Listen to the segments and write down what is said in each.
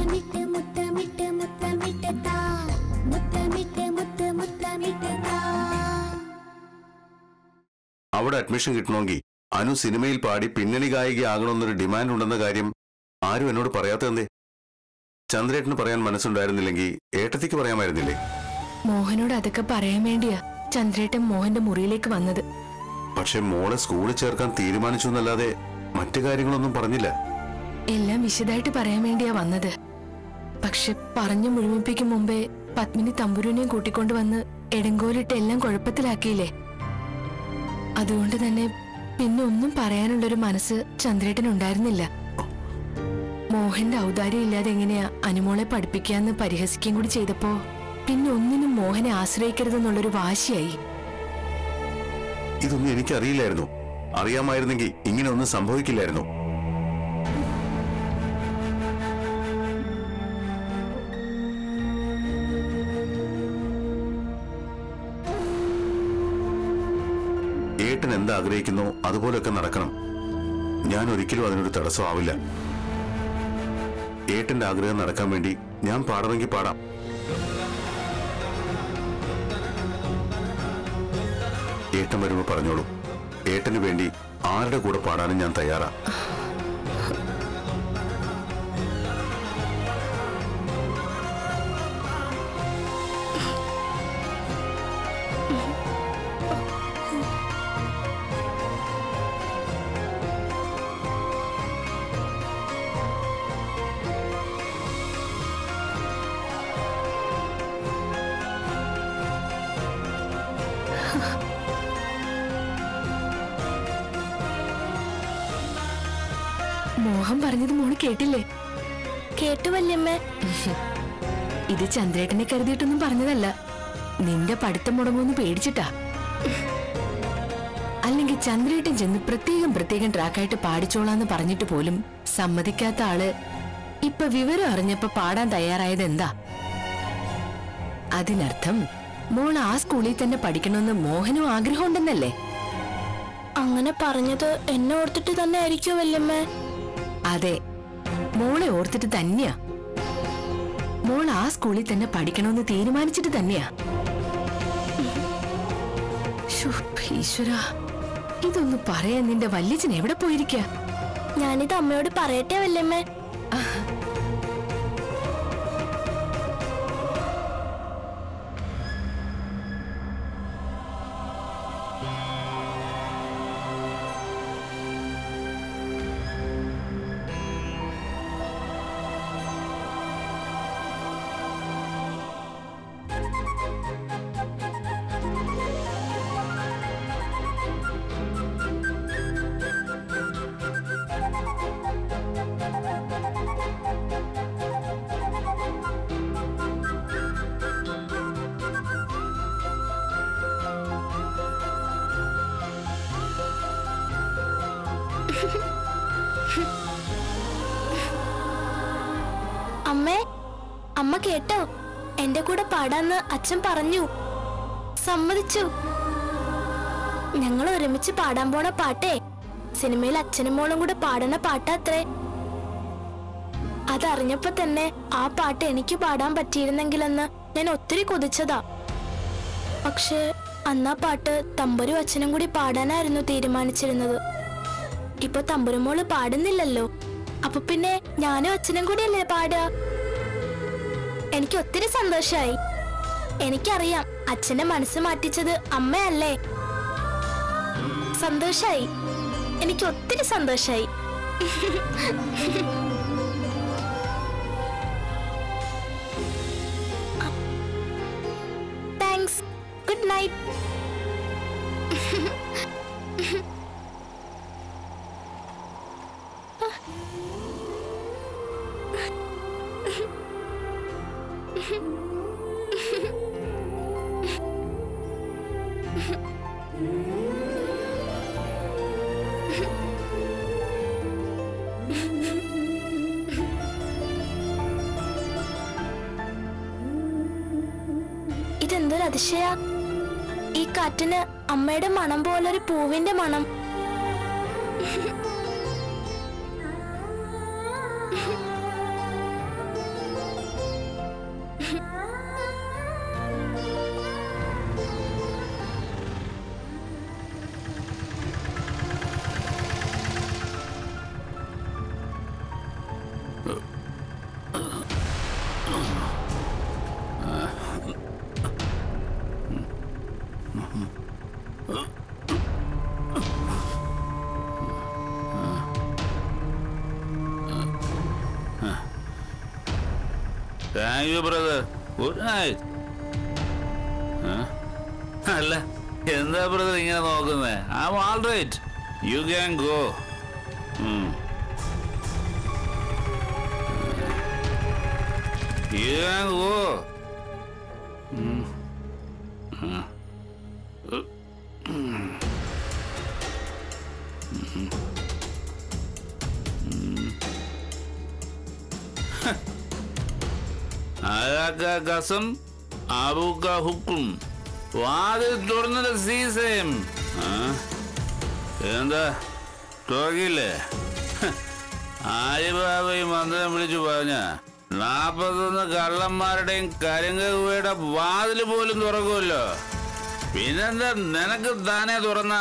മുത്തമിട്ട് മുത്തമിട്ട് മുത്തമിട്ട് താ മുത്തമിട്ട് മുത്ത് മുത്തമിട്ട് താ അവിടെ അഡ്മിഷൻ കിട്ടണമെങ്കിൽ അനു സിനിമയിൽ പാടി പിന്നണി ഗായികയാകണമെന്നൊരു ഡിമാൻഡ് ഉണ്ടെന്ന കാര്യം ആരും എന്നോട് പറയാത്തതെന്തേ ചന്ദ്രേട്ടന് പറയാൻ മനസ്സുണ്ടായിരുന്നില്ലെങ്കിൽ ഏട്ടത്തിക്ക് പറയാമായിരുന്നില്ലേ മോഹനോട് അതൊക്കെ പറയാൻ വേണ്ടിയാ ചന്ദ്രേട്ടൻ മോഹന്റെ മുറിയിലേക്ക് വന്നത് പക്ഷെ മോളെ സ്കൂളിൽ ചേർക്കാൻ തീരുമാനിച്ചു എന്നല്ലാതെ മറ്റു കാര്യങ്ങളൊന്നും പറഞ്ഞില്ല എല്ലാം വിശദമായിട്ട് പറയാൻ വേണ്ടിയാ വന്നത് പക്ഷെ പറഞ്ഞു മുഴുമിപ്പിക്കും മുമ്പേ പത്മിനി തമ്പുരുവിനെയും കൂട്ടിക്കൊണ്ട് വന്ന് എടങ്കോലിട്ട് എല്ലാം കുഴപ്പത്തിലാക്കിയില്ലേ അതുകൊണ്ട് തന്നെ പിന്നെ ഒന്നും പറയാനുള്ളൊരു മനസ്സ് ചന്ദ്രേട്ടനുണ്ടായിരുന്നില്ല മോഹന്റെ ഔദാര്യം ഇല്ലാതെ എങ്ങനെയാ അനുമോളെ പഠിപ്പിക്കാന്ന് പരിഹസിക്കുകയും കൂടി ചെയ്തപ്പോ പിന്നെ ഒന്നിനും മോഹനെ ആശ്രയിക്കരുതെന്നുള്ളൊരു വാശിയായി ഇതൊന്നും എനിക്കറിയില്ലായിരുന്നു അറിയാമായിരുന്നെങ്കിൽ ഇങ്ങനെ ഒന്നും സംഭവിക്കില്ലായിരുന്നു ഏട്ടൻ എന്താഗ്രഹിക്കുന്നോ അതുപോലെയൊക്കെ നടക്കണം ഞാൻ ഒരിക്കലും അതിനൊരു തടസ്സമാവില്ല ഏട്ടന്റെ ആഗ്രഹം നടക്കാൻ വേണ്ടി ഞാൻ പാടണമെങ്കിൽ പാടാം ഏട്ടൻ വരുമ്പോ പറഞ്ഞോളൂ ഏട്ടന് വേണ്ടി ആരുടെ കൂടെ പാടാനും ഞാൻ തയ്യാറാ മോഹൻ പറഞ്ഞത് മോള് കേട്ടില്ലേ കേട്ടു വല്യമ്മ ഇത് ചന്ദ്രേട്ടനെ കരുതിയിട്ടൊന്നും പറഞ്ഞതല്ല നിന്റെ പഠിത്തം മുടങ്ങുമെന്ന് പേടിച്ചിട്ടാ അല്ലെങ്കിൽ ചന്ദ്രേട്ടൻ ചെന്ന് പ്രത്യേകം പ്രത്യേകം ട്രാക്കായിട്ട് പാടിച്ചോളാന്ന് പറഞ്ഞിട്ട് പോലും സമ്മതിക്കാത്ത ആള് ഇപ്പൊ വിവരം അറിഞ്ഞപ്പോ പാടാൻ തയ്യാറായത് എന്താ അതിനർത്ഥം മോൾ ആ സ്കൂളിൽ തന്നെ പഠിക്കണമെന്ന് മോഹനും ആഗ്രഹമുണ്ടെന്നല്ലേ അങ്ങനെ പറഞ്ഞത് എന്നെ ഓർത്തിട്ട് തന്നെ ആയിരിക്കും വല്യമ്മ അതെ മോളെ ഓർത്തിട്ട് തന്നെയാ മോൾ ആ സ്കൂളിൽ തന്നെ പഠിക്കണമെന്ന് തീരുമാനിച്ചിട്ട് തന്നെയാ ശ്ശോ, ഈശ്വരാ ഇതൊന്ന് പറയാൻ നിന്റെ വല്യച്ഛൻ എവിടെ പോയിരിക്ക ഞാനിത് അമ്മയോട് പറയട്ടെ വല്യമ്മ അമ്മേ അമ്മ കേട്ടോ എന്റെ കൂടെ പാടാന്ന് അച്ഛൻ പറഞ്ഞു സമ്മതിച്ചു ഞങ്ങൾ ഒരുമിച്ച് പാടാൻ പോണ പാട്ടേ സിനിമയിൽ അച്ഛനും മോളും കൂടെ പാടണ പാട്ടാത്രേ അതറിഞ്ഞപ്പോ തന്നെ ആ പാട്ട് എനിക്ക് പാടാൻ പറ്റിയിരുന്നെങ്കിലെന്ന് ഞാൻ ഒത്തിരി കൊതിച്ചതാ പക്ഷെ അന്നാ പാട്ട് തമ്പുരു അച്ഛനും കൂടി പാടാനായിരുന്നു തീരുമാനിച്ചിരുന്നത് ഇപ്പൊ തമ്പുരുമോള് പാടുന്നില്ലല്ലോ അപ്പൊ പിന്നെ ഞാനും അച്ഛനും കൂടിയല്ലേ പാടുക എനിക്ക് ഒത്തിരി സന്തോഷായി എനിക്കറിയാം അച്ഛന്റെ മനസ്സ് മാറ്റിച്ചത് അമ്മയല്ലേ സന്തോഷായി എനിക്ക് ഒത്തിരി സന്തോഷായി താങ്ക്സ് ഗുഡ് നൈറ്റ് ഇതെന്തൊരു അതിശയ ഈ കാറ്റിന് അമ്മയുടെ മണം പോലൊരു പൂവിന്റെ മണം thank you brother good night അല്ല എന്താ ബ്രദർ ഇങ്ങനെ നോക്കുന്നേ I am all right you can go you can go അയാക്ക കസം അബൂക്ക ഹുക്കും വാതിൽ തുറന്നത് സീസയും ആ? എന്താ തുറക്കില്ലേ ആലിബാബയും മന്ത്രം വിളിച്ചു പറഞ്ഞ നാപ്പത്തൊന്ന് കള്ളന്മാരുടെയും കരിങ്കുവയുടെ വാതിൽ പോലും തുറക്കുമല്ലോ പിന്നെന്താ നിനക്ക് താനേ തുറന്ന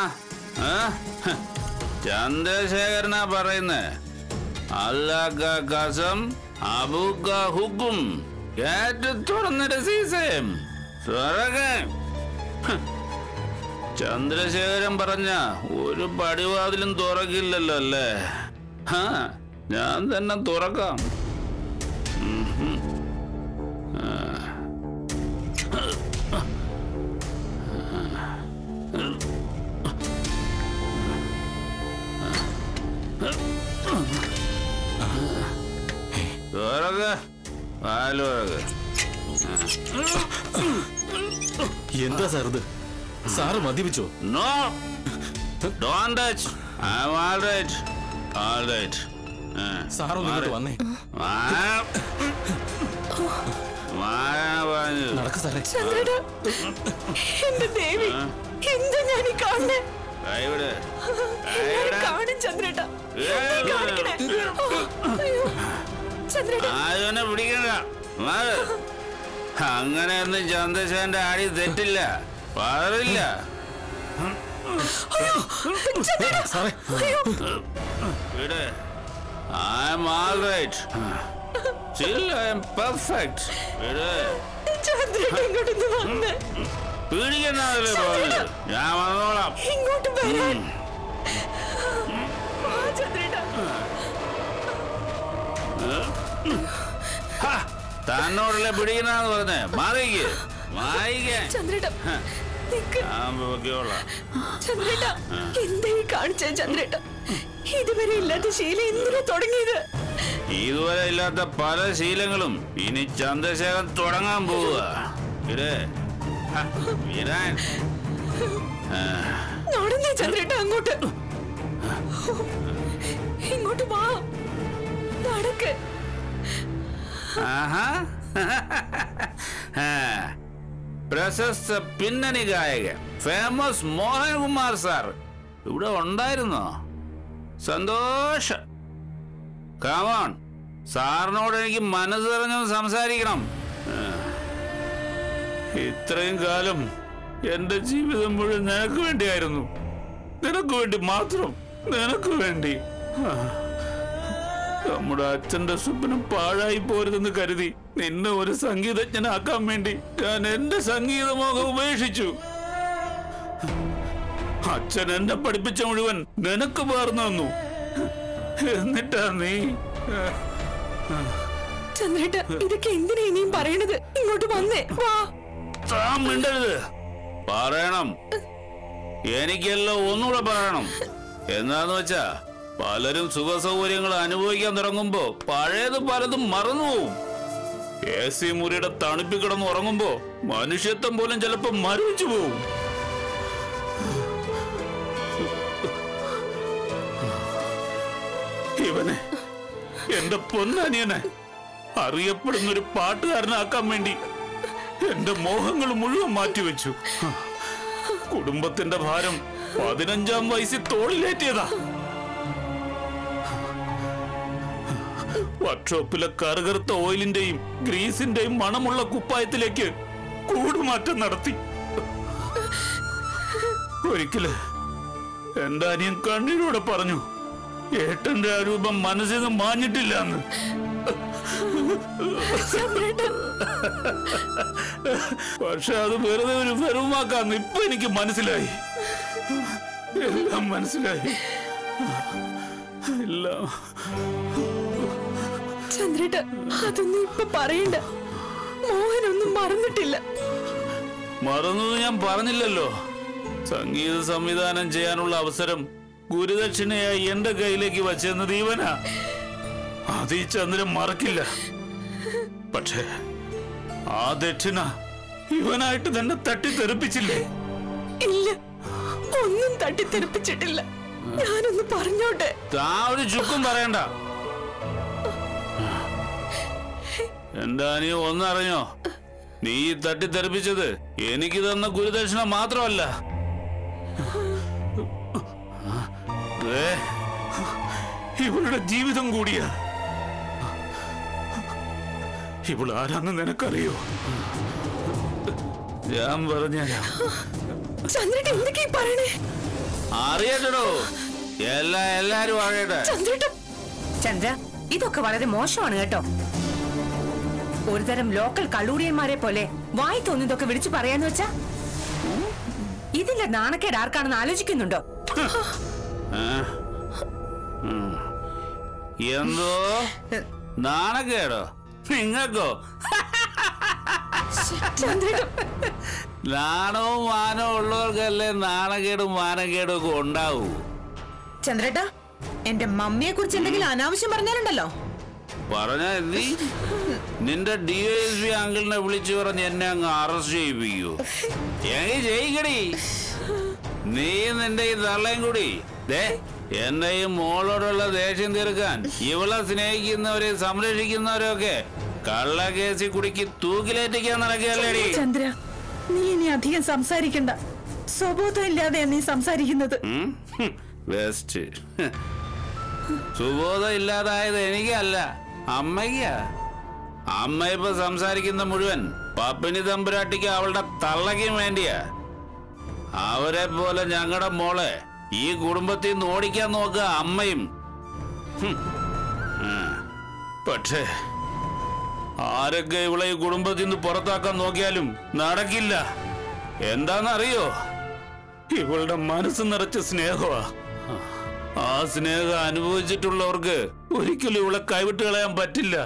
ചന്ദ്രശേഖരനാ പറയുന്നേ അല്ലാക്ക കസം അബൂക്ക ഹുക്കും കേറ്റ് തുറന്നിട്ട് സീസയും തുറക്കാൻ ഹ്. ചന്ദ്രശേഖരൻ പറഞ്ഞ ഒരു പടിവാതിലും തുറക്കില്ലല്ലോ അല്ലേ ഹാ ഞാൻ തന്നെ തുറക്കാം ഉം ഹും. ആ. തുറക്ക് പാല് തുറക്ക് എന്താ സാർ ഇത് സാറ് മദ്യപിച്ചോ No! Don't touch! I'm all right. All right. ആ. സാർ ഒന്ന് ഇങ്ങോട്ട് വന്നേ മാ- മാറാൻ പറഞ്ഞു. നടക്ക് സാറേ ചന്ദ്രേട്ടാ എന്റെ ദേവി എന്താ ഞാൻ ഈ കാണുന്നേ കൈവിട്. എല്ലാരും കൈവിട്. കാണും ചന്ദ്രേട്ടാ ഏയ് എന്താ ഈ കാണിക്കണേ ഓ, അയ്യോ. ചന്ദ്രേട്ടാ ആരും എന്നെ പിടിക്കണ്ട മാറ്. അങ്ങനെയൊന്നും ചന്ദ്രശേഖരന്റെ ആടി തെറ്റില്ല പാടില്ല സാറേ വിട് I'm all right still I'm perfect വിട് ചന്ദ്രേട്ടാ ഇങ്ങോട്ടൊന്ന് വന്ന് പേടിക്കണ്ടല്ലേ പറഞ്ഞത് ഞാൻ വന്നോളാം ഇങ്ങോട്ട് വരാൻ വാ, ചന്ദ്രേട്ടാ ഹാ, തന്നോടല്ലേ പിടിക്കണെന്ന് പറഞ്ഞേ മാറിക്ക് മാറിക്കാൻ ചന്ദ്രേട്ടാ നിക്ക് ഞാൻ പൊക്കിയോളാം ചന്ദ്രേട്ടാ എന്താ ഈ കാണിച്ച ചന്ദ്രേട്ടാ ഇതുവരെ ഇല്ലാത്ത ശീലം എന്തിനാ തുടങ്ങിയത് ഇതുവരെ ഇല്ലാത്ത പല ശീലങ്ങളും ഇനി ചന്ദ്രശേഖരൻ തുടങ്ങാൻ പോവുക ഇത് ഹ, വിടാൻ നടന്നേ ചന്ദ്രേട്ടാ അങ്ങോട്ട് ഇങ്ങോട്ട് വാ നടക്ക് ആഹാ ആ, പ്രശസ്ത പിന്നണി ഗായകൻ ഫേമസ് മോഹൻകുമാർ സാർ ഇവിടെ ഉണ്ടായിരുന്നോ സന്തോഷം കമോൺ സാറിനോട് എനിക്ക് മനസ്സറിഞ്ഞു സംസാരിക്കണം ആ. ഇത്രയും കാലം എന്റെ ജീവിതം മുഴുവൻ നിനക്ക് വേണ്ടിയായിരുന്നു നിനക്ക് വേണ്ടി മാത്രം നിനക്ക് വേണ്ടി ആ. നമ്മുടെ അച്ഛന്റെ സ്വപ്നം പാഴായി പോരുതെന്ന് കരുതി നിന്നെ ഒരു സംഗീതജ്ഞനാക്കാൻ വേണ്ടി ഞാൻ എന്റെ സംഗീതമോഹം ഉപേക്ഷിച്ചു അച്ഛൻ എന്നെ പഠിപ്പിച്ച മുഴുവൻ നിനക്ക് പകർന്നു തന്നു എന്നിട്ടാ നീ ചന്ദ്രേട്ട ഇതൊക്കെ എന്തിനാ ഇനിയും പറയണത് ഇങ്ങോട്ട് വന്നേ വാ താൻ മിണ്ടരുത് പറയണം എനിക്കെല്ലാം ഒന്നുകൂടെ പറയണം എന്താന്ന് വെച്ചാ പലരും സുഖ സൗകര്യങ്ങൾ അനുഭവിക്കാൻ തുടങ്ങുമ്പോ പഴയത് പലതും മറന്നുപോകും എ സി മുറിയുടെ തണുപ്പിൽ കിടന്ന് ഉറങ്ങുമ്പോ മനുഷ്യത്വം പോലും ചിലപ്പോ മരവിച്ചു പോവും ഇവനെ എന്റെ പൊന്നനിയനെ അറിയപ്പെടുന്ന ഒരു പാട്ടുകാരനാക്കാൻ വേണ്ടി എന്റെ മോഹങ്ങൾ മുഴുവൻ മാറ്റിവെച്ചു കുടുംബത്തിന്റെ ഭാരം പതിനഞ്ചാം വയസ്സിൽ തോളിലേറ്റിയതാ വർക്ക്ഷോപ്പിലെ കറുകറുത്ത ഓയിലിന്റെയും ഗ്രീസിന്റെയും മണമുള്ള കുപ്പായത്തിലേക്ക് കൂടുമാറ്റം നടത്തി ഒരിക്കല് എന്റെ അനിയൻ കണ്ണീരോടെ പറഞ്ഞു ഏട്ടന്റെ ആ രൂപം മനസ്സിൽ നിന്ന് മാഞ്ഞിട്ടില്ല എന്ന് പക്ഷെ അത് വെറുതെ ഒരു വെറുമാക്കാന്ന് ഇപ്പൊ എനിക്ക് മനസ്സിലായി എല്ലാം മനസ്സിലായി എല്ലാം ചന്ദ്രേട്ട അതൊന്നും ഇപ്പൊ പറയണ്ട മോഹനൊന്നും മറന്നിട്ടില്ല മറന്നത് ഞാൻ പറഞ്ഞില്ലല്ലോ സംഗീത സംവിധാനം ചെയ്യാനുള്ള അവസരം ഗുരുദക്ഷിണയായി എന്റെ കയ്യിലേക്ക് വച്ചെന്നത് ഇവനാ അത് ഈ ചന്ദ്രൻ മറക്കില്ല പക്ഷേ ആ ദക്ഷിണ ഇവനായിട്ട് തന്നെ തട്ടിത്തെറിപ്പിച്ചില്ലേ ഇല്ല ഒന്നും തട്ടിത്തെറിപ്പിച്ചിട്ടില്ല ഞാനൊന്ന് പറഞ്ഞോട്ടെ താ ഒരു ചുക്കും പറയണ്ട എന്താ നീ ഒന്നറിഞ്ഞോ നീ ഈ തട്ടിത്തെറിപ്പിച്ചത് എനിക്ക് തന്ന ഗുരുദക്ഷിണ മാത്രമല്ല ദേ, ഇവളുടെ ജീവിതം കൂടിയാ ഇവൾ ആരാന്ന് നിനക്കറിയോ ഞാൻ പറഞ്ഞുതരാം ചന്ദ്രേട്ട എന്തൊക്കെയാ ഈ പറയണേ അറിയട്ടോ എല്ലാ എല്ലാരും അറിയട്ടെ ചന്ദ്രേട്ട ചന്ദ്ര ഇതൊക്കെ വളരെ മോശമാണ് കേട്ടോ ഒരുതരം ലോക്കൽ കള്ളൂടിയന്മാരെ പോലെ വായി തോന്നിയതൊക്കെ വിളിച്ചു പറയാന്ന് വെച്ചാ ഇതിന്റെ നാണക്കേട് ആർക്കാണെന്ന് ആലോചിക്കുന്നുണ്ടോ ആ? ഉം. എന്തോ നാണക്കേടോ നിങ്ങൾക്കോ ചന്ദ്രേട്ട നാണവും മാനവും ഉള്ളവർക്കല്ലേ നാണക്കേടും മാനക്കേടും ഒക്കെ ഉണ്ടാവൂ ചന്ദ്രേട്ട എന്റെ മമ്മിയെ കുറിച്ച് എന്തെങ്കിലും അനാവശ്യം പറഞ്ഞാലുണ്ടല്ലോ പറഞ്ഞ നീ നിന്റെ ഡി എസ് പി അങ്കിളിനെ വിളിച്ചു പറഞ്ഞ് എന്നെ അങ്ങ് അറസ്റ്റ് ചെയ്യിപ്പിക്കൂ എങ്കിൽ ജയിക്കടി നീ നിന്റെ ഈ തള്ളയും കൂടി ദേ എന്റെ ഈ മോളോടുള്ള ദേഷ്യം തീർക്കാൻ ഇവളെ സ്നേഹിക്കുന്നവരെ സംരക്ഷിക്കുന്നവരൊക്കെ കള്ളക്കേസി കുടിക്ക് തൂക്കിലേറ്റിക്കാൻ നടക്കുകയല്ലേടി ചന്ദ്ര നീ ഇനി അധികം സംസാരിക്കണ്ട സ്വബോധം ഇല്ലാതെയാ നീ സംസാരിക്കുന്നത് ബെസ്റ്റ് സുബോധം ഇല്ലാതായത് എനിക്കല്ല അമ്മയ്ക്കാ അമ്മ ഇപ്പൊ സംസാരിക്കുന്ന മുഴുവൻ പപ്പിനി തമ്പുരാട്ടിക്ക് അവളുടെ തള്ളയ്ക്കും വേണ്ടിയാ അവരെ പോലെ ഞങ്ങളുടെ മോളെ ഈ കുടുംബത്തിൽ നിന്ന് ഓടിക്കാൻ നോക്കുക അമ്മയും ഹും. ആ. പക്ഷേ ആരൊക്കെ ഇവളെ ഈ കുടുംബത്തിൽ നിന്ന് പുറത്താക്കാൻ നോക്കിയാലും നടക്കില്ല എന്താണെന്നറിയോ ഇവളുടെ മനസ്സ് നിറച്ച സ്നേഹമാ ആ സ്നേഹം അനുഭവിച്ചിട്ടുള്ളവർക്ക് ഒരിക്കലും ഇവളെ കൈവിട്ട് കളയാൻ പറ്റില്ല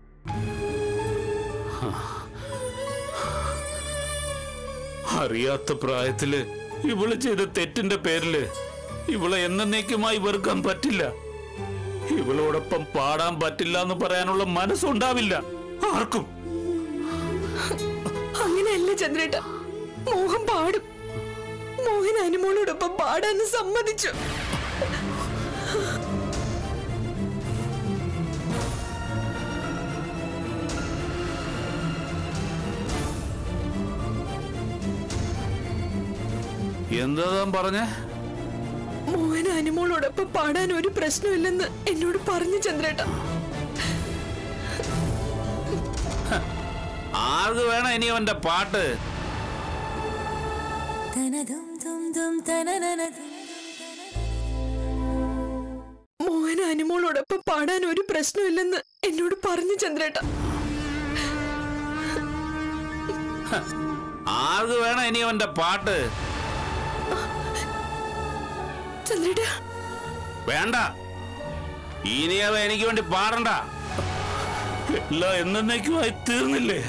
അറിയാത്ത പ്രായത്തില് ഇവള് ചെയ്ത തെറ്റിന്റെ പേരില് ഇവളെ എന്നേക്കുമായി വെറുക്കാൻ പറ്റില്ല ഇവളോടൊപ്പം പാടാൻ പറ്റില്ല എന്ന് പറയാനുള്ള മനസ്സുണ്ടാവില്ല ആർക്കും അങ്ങനെയല്ല ചന്ദ്രേട്ട മോഹൻ പാടും മോഹൻ അനുമോളോടൊപ്പം പാടാന്ന് സമ്മതിച്ചു എന്താ താൻ പറഞ്ഞേ മോഹൻ അനുമോളോടൊപ്പം പാടാൻ ഒരു പ്രശ്നമില്ലെന്ന് എന്നോട് പറഞ്ഞു ചന്ദ്രേട്ട ആർക്ക് വേണം ഇനി അവന്റെ പാട്ട് മോഹൻ അനുമോളോടൊപ്പം പാടാൻ ഒരു പ്രശ്നമില്ലെന്ന് എന്നോട് പറഞ്ഞു ചന്ദ്രേട്ട ആർക്ക് വേണം ഇനി അവന്റെ പാട്ട് ചന്ദ്രേട്ട വേണ്ട ഇനി അവ എനിക്ക് വേണ്ടി പാടണ്ട എല്ലാം എന്നേക്കുമായി തീർന്നില്ലേ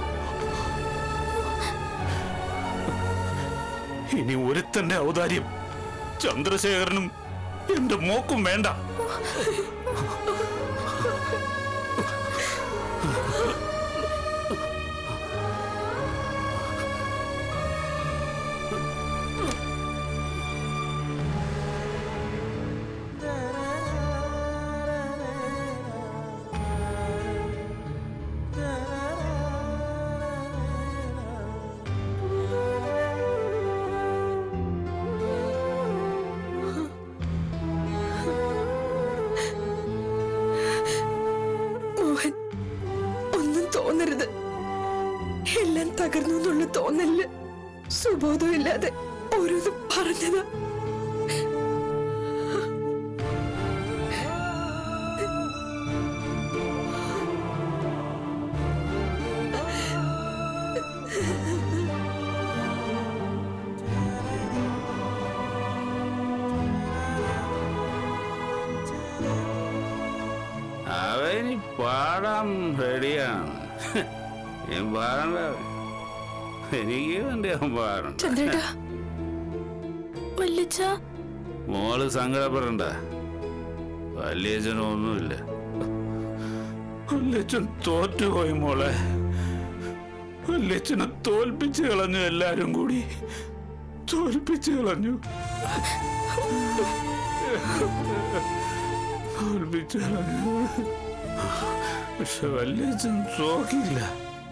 ഇനി ഒരുത്തന്റെ ഔദാര്യം ചന്ദ്രശേഖരനും എന്റെ മോക്കും വേണ്ട മോഹൻ ഒന്നും തോന്നരുത് എല്ലാം തകർന്നു എന്നുള്ള തോന്നല് സുബോധമില്ലാതെ ഓരോന്നും പറഞ്ഞതാ പാടാൻ റെഡിയാണ് ഞാൻ പാടണ്ട എനിക്ക് വേണ്ടി അവൻ പാടണ്ട ചന്ദ്രേട്ടാ വല്യച്ഛ മോള് സങ്കടപ്പെടണ്ട വല്യച്ഛനും ഒന്നുമില്ല വല്യച്ഛൻ തോറ്റുപോയി മോളെ വല്യച്ഛനെ തോൽപ്പിച്ചു കളഞ്ഞു എല്ലാരും കൂടി തോൽപ്പിച്ചു കളഞ്ഞു തോൽപ്പിച്ചു കളഞ്ഞു പക്ഷെ വല്യച്ഛൻ തോക്കില്ല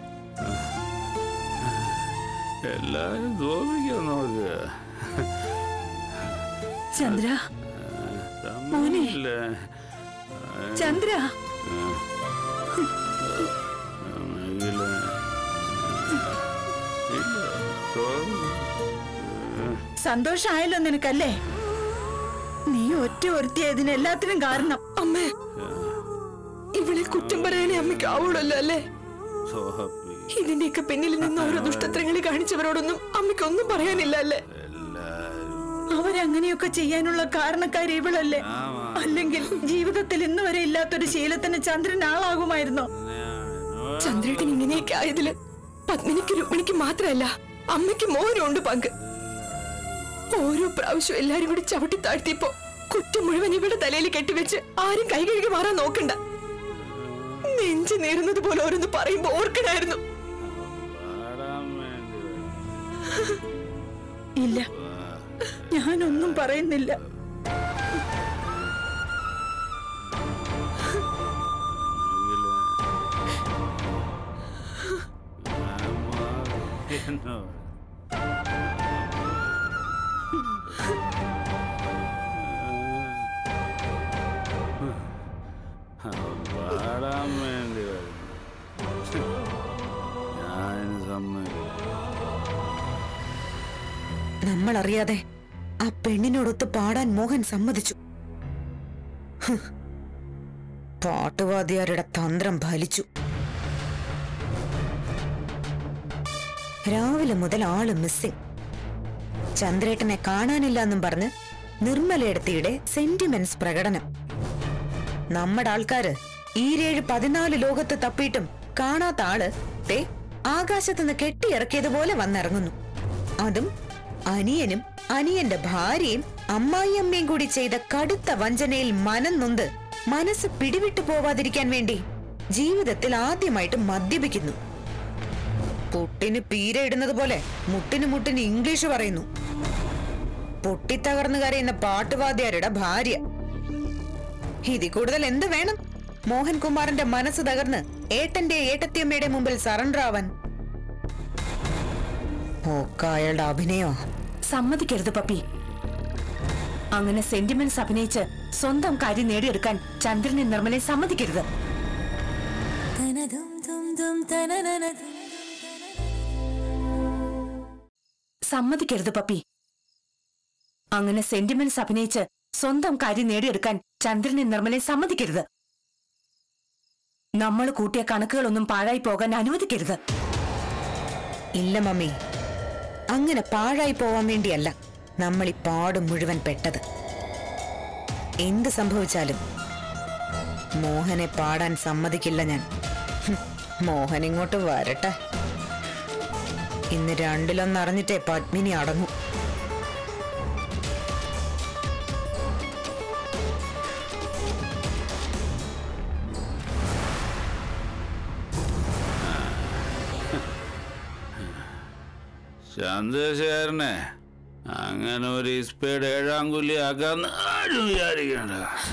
എല്ലാരും തോൽപ്പിക്കാൻ നോക്കുക ചന്ദ്ര മോനെ. ഇല്ല ചന്ദ്ര ഇല്ല ഇല്ല തോന്നുന്നു സന്തോഷായല്ലോ നിനക്കല്ലേ നീ ഒറ്റ ഒരുത്തിയ ഇതിനെല്ലാത്തിനും കാരണം അമ്മേ ഇവളെ കുറ്റം പറയാനേ അമ്മയ്ക്ക് ആവുള്ളല്ലോ അല്ലേ so happy. ഇതിന്റെയൊക്കെ പിന്നിൽ നിന്ന് ഓരോ ദുഷ്ടത്രങ്ങളെ കാണിച്ചവരോടൊന്നും അമ്മയ്ക്കൊന്നും പറയാനില്ല അല്ലേ എല്ലാരും അവരങ്ങനെയൊക്കെ ചെയ്യാനുള്ള കാരണക്കാരി ഇവളല്ലേ അല്ലെങ്കിൽ ജീവിതത്തിൽ ഇന്ന് വരെ ഇല്ലാത്തൊരു ശീലത്തിന് ചന്ദ്രൻ ആളാകുമായിരുന്നോ ചന്ദ്രേട്ടൻ ഇങ്ങനെയൊക്കെ ആയതില് പത്മിനിക്ക് രുക്മിണിക്ക് മാത്രമല്ല അമ്മയ്ക്ക് മോനും ഉണ്ട് പങ്ക് ഓരോ പ്രാവശ്യം എല്ലാരും കൂടി ചവിട്ടി താഴ്ത്തിയപ്പോ കുറ്റം മുഴുവൻ ഇവിടെ തലയിൽ കെട്ടിവെച്ച് ആരും കൈ കഴുകി മാറാൻ നോക്കണ്ട നെഞ്ചു നേരുന്നത് പോലെ ഓരോന്ന് പറയുമ്പോ ഓർക്കണായിരുന്നു പാടാൻ വേണ്ടി വരും. ഇല്ല ഞാനൊന്നും പറയുന്നില്ല ഇല്ല. ഞാൻ മാറി എന്നോട്. അവൻ പാടാൻ വേണ്ടി വരുന്നു ഞാൻ സമ്മതിക്കും നമ്മൾ അറിയാതെ ആ പെണ്ണിനോടൊത്ത് പാടാൻ മോഹൻ സമ്മതിച്ചു ഹ്. പാട്ടുവാദ്യാരുടെ തന്ത്രം ഫലിച്ചു രാവിലെ മുതൽ ആള് മിസ്സിംഗ് ചന്ദ്രേട്ടനെ കാണാനില്ല എന്നും പറഞ്ഞ് നിർമ്മലയിടത്തിയുടെ സെന്റിമെന്റ്സ് പ്രകടനം നമ്മുടെ ആൾക്കാര് ഈരേഴ് പതിനാല് ലോകത്ത് തപ്പിയിട്ടും കാണാത്ത ആള് തേ ആകാശത്തുനിന്ന് കെട്ടിയിറക്കിയതുപോലെ വന്നിറങ്ങുന്നു അതും അനിയനും അനിയന്റെ ഭാര്യയും അമ്മായിയമ്മയും കൂടി ചെയ്ത കടുത്ത വഞ്ചനയിൽ മനം നൊന്ത് മനസ്സ് പിടിവിട്ടു പോവാതിരിക്കാൻ വേണ്ടി ജീവിതത്തിൽ ആദ്യമായിട്ട് മദ്യപിക്കുന്നു പുട്ടിന് പീര ഇടുന്നത് പോലെ മുട്ടിന് മുട്ടിന് ഇംഗ്ലീഷ് പറയുന്നു പൊട്ടിത്തകർന്നു കരയുന്ന പാട്ടുവാദ്യാരുടെ ഭാര്യ ഇതിൽ കൂടുതൽ എന്ത് വേണം മോഹൻകുമാറിന്റെ മനസ്സ് തകർന്ന് ഏട്ടന്റെ ഏട്ടത്തിയമ്മയുടെ മുമ്പിൽ സറണ്ടർ ആവാൻ ഒക്കെ അയാളുടെ അഭിനയോ സമ്മതിക്കരുത് പപ്പി അങ്ങനെ സെന്റിമെന്റ്സ് അഭിനയിച്ച് സ്വന്തം കാര്യം നേടിയെടുക്കാൻ ചന്ദ്രനെ നിർമ്മലെ സമ്മതിക്കരുത് സമ്മതിക്കരുത് പപ്പി അങ്ങനെ സെന്റിമെന്റ്സ് അഭിനയിച്ച് സ്വന്തം കാര്യം നേടിയെടുക്കാൻ ചന്ദ്രനെ നിർമ്മലെ സമ്മതിക്കരുത് നമ്മൾ കൂട്ടിയ കണക്കുകളൊന്നും പാഴായി പോകാൻ അനുവദിക്കരുത് ഇല്ല മമ്മി അങ്ങനെ പാഴായി പോവാൻ വേണ്ടിയല്ല നമ്മൾ ഈ പാടും മുഴുവൻ പെട്ടത് എന്ത് സംഭവിച്ചാലും മോഹനെ പാടാൻ സമ്മതിക്കില്ല ഞാൻ ഹും, മോഹൻ ഇങ്ങോട്ട് വരട്ടെ ഇന്ന് രണ്ടിലൊന്നറിഞ്ഞിട്ടേ പത്മിനി അടങ്ങും ചന്ദ്രശേഖരനെ അങ്ങനെ ഒരു ഇസ്പേഡ് ഏഴാം കുല്ലി ആക്കാന്ന് ആരും വിചാരിക്കണ്ട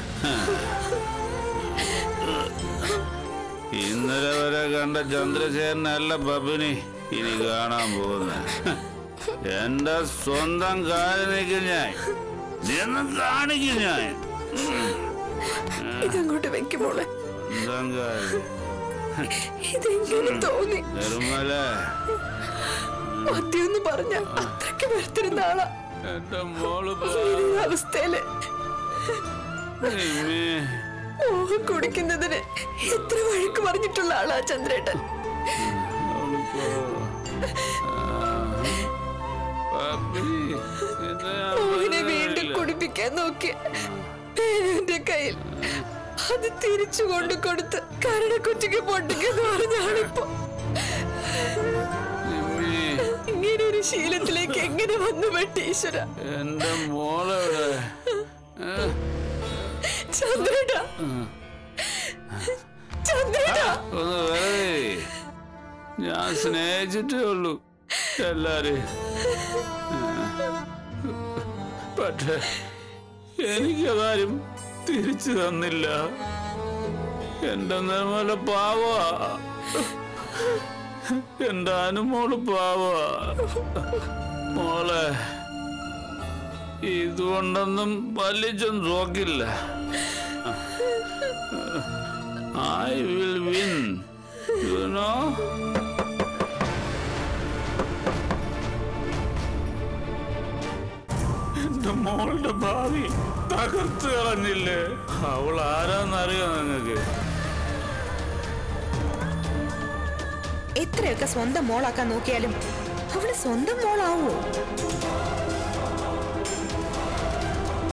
ഇന്നലെ വരെ കണ്ട ചന്ദ്രശേഖരനല്ല ബബിനി ഇനി കാണാൻ പോകുന്നത് എന്റെ സ്വന്തം കാര്യം നിൽക്കും ഞാൻ നിന്ന് കാണിക്കും ഞാൻ ഇതങ്ങോട്ട് വെക്കുമോളെ സ്വന്തം കാര്യം ഇതെങ്ങനെ തോന്നി നിർമ്മല മദ്യം പറഞ്ഞ അത്രയ്ക്ക് വരുത്തിരുന്ന ആളാ എന്റെ മോള് ഈ അവസ്ഥയില് നിമ്മി മോഹം കുടിക്കുന്നതിന് എത്ര വഴക്ക് പറഞ്ഞിട്ടുള്ള ആളാ ചന്ദ്രേട്ടൻ മോഹനെ വീണ്ടും കുടിപ്പിക്കാൻ നോക്കി എന്റെ കയ്യിൽ അത് തിരിച്ചു കൊണ്ടു കൊടുത്ത് കരടക്കുറ്റിക്ക് പൊട്ടിക്കെന്ന് പറഞ്ഞാണിപ്പോ നിമ്മി ഇങ്ങനെ ഒരു ശീലത്തിലേക്ക് എങ്ങനെ വന്നു വെട്ടീശ്വര എന്റെ മോളെവിടെ ഏ? ചന്ദ്രേട്ടാ ചന്ദ്രേട്ടാ ഒന്ന് വെറുതെ ഞാൻ സ്നേഹിച്ചിട്ടേ ഉള്ളൂ എല്ലാരെയും പക്ഷെ എനിക്കതാരും തിരിച്ചു തന്നില്ല എന്റെ നിർമ്മല പാവ എന്റെ അനുമോള് പാവ മോളെ ഇതുകൊണ്ടൊന്നും വലിച്ചും നോക്കില്ല I will win. You know? എന്റെ മോളുടെ ഭാവി തകർത്ത് കളഞ്ഞില്ലേ അവൾ ആരാന്നറിയോ നിങ്ങക്ക് എത്രയൊക്കെ സ്വന്തം മോളാക്കാൻ നോക്കിയാലും അവള് സ്വന്തം മോളാവോ